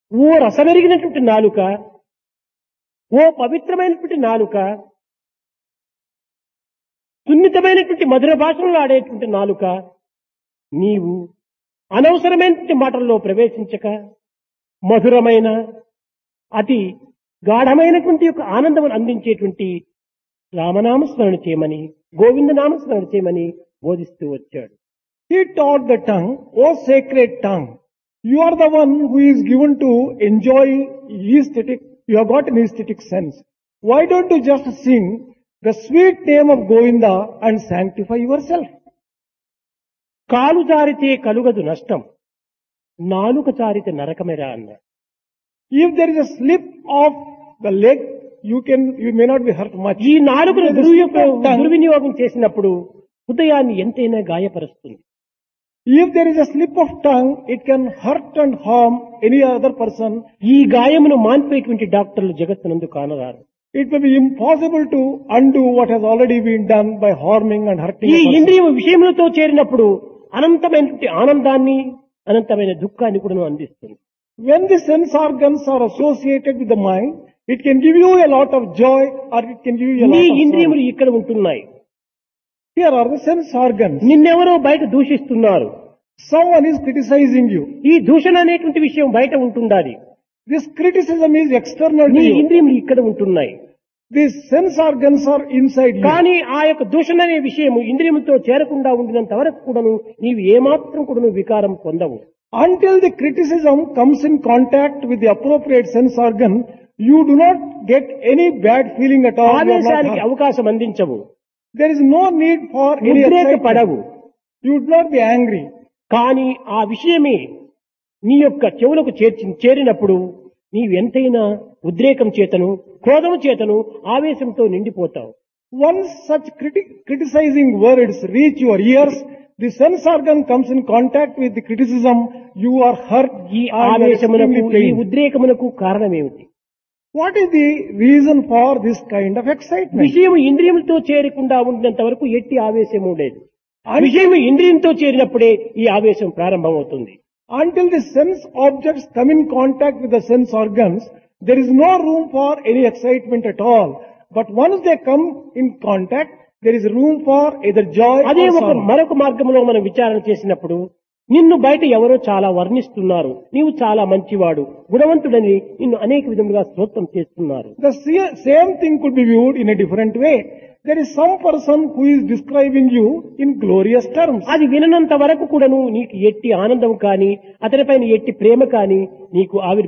ఓ రసమెరిగినటువంటి నాలుక ఓ పవిత్రమైనటువంటి నాలుక సున్నితమైనటువంటి మధుర భాషలో ఆడేటువంటి నాలుక నీవు అనవసరమైనటువంటి మాటల్లో ప్రవేశించక మధురమైన అతి గాఢమైనటువంటి యొక్క ఆనందం అందించేటువంటి రామనామస్మరణ చేయమని గోవింద నామస్మరణ చేయమని బోధిస్తూ వచ్చాడు He taught the tongue, O sacred tongue, you are the one who is given to enjoy aesthetic, you have got an aesthetic sense. Why don't you just sing the sweet name of Govinda and sanctify yourself? కాలు జారితే కలుగదు నష్టం నాలుక జారితే నరకమేరా అన్నాడు If there is a slip of the leg, you can, you may not be hurt much. ఈ నాలుగును If there is దుర్వి- a slip of tongue, దుర్వినియోగం చేసినప్పుడు హృదయాన్ని ఎంతైనా గాయపరుస్తుంది If there is a slip of tongue, it can hurt and harm any other person. ఈ గాయమును మాన్పేటువంటి డాక్టర్లు జగత్తునందు కానరారు It may be impossible to undo what has already been done by harming and hurting. ఈ a person. ఇంద్రియ విషయములతో చేరినప్పుడు అనంతమైనటువంటి ఆనందాన్ని అనంతమైన దుఃఖాన్ని కూడా అందిస్తుంది When the sense organs are associated with the mind, it can give you a lot of joy or it can give you a నీ lot of ఇంద్రియములు sorrow. ఇక్కడ ఉంటున్నాయి Here are the sense organs. నిన్నెవరో బయట దూషిస్తున్నారు Someone is criticizing you. ఈ దూషణ అనేటువంటి విషయం బయట ఉంటుండాలి This criticism is external to నీ you. ఇంద్రియములు ఇక్కడ ఉంటున్నాయి These sense organs are inside you. కానీ ఆ యొక్క దూషణ అనే విషయము ఇంద్రియములతో చేరకుండా ఉండినంత వరకు కూడాను నీవు ఏమాత్రం కూడాను వికారం పొందవు Until the criticism comes in contact with the appropriate sense organ, you do not get any bad feeling at all. You are not ఆవేశానికి hurt. అవకాశం అందించవు There is no need for any ఉద్రేకపడవు excitement. You would not be angry. కానీ ఆ విషయమే నీ యొక్క చెవులకు చేర్చి చేరినప్పుడు నీవు ఎంతైనా ఉద్రేకం చేతను క్రోధము చేతను ఆవేశంతో నిండిపోతావు Once such criti- criticizing words reach your ears, the sense organ comes in contact with the criticism, you are hurt, ఈ and you are ఆవేశమునకు extremely ఈ pained. ఉద్రేకమునకు కారణమేమిటి What is the reason for this kind of excitement? విషయం ఇంద్రియములతో చేరకుండా ఉండినంత వరకు ఎట్టి ఆవేశము లేదు ఆ విషయం ఇంద్రియంతో చేరినప్పుడే ఈ ఆవేశం ప్రారంభమవుతుంది Until the sense objects come in contact with the sense organs, there is no room for any excitement at all. But once they come in contact, there is room for either joy అదే or ఒక sorrow. మరొక మార్గంలో మనం విచారణ చేసినప్పుడు నిన్ను బయట ఎవరో చాలా వర్ణిస్తున్నారు నీవు చాలా మంచివాడు గుణవంతుడని నిన్ను అనేక విధములుగా స్తోత్రం చేస్తున్నారు The se- same thing could be viewed in a different way. There is some person who is describing you in glorious terms. అది విననంత వరకు కూడాను నీకు ఎట్టి ఆనందం కానీ అతనిపైన ఎట్టి ప్రేమ కానీ నీకు ఆవిర్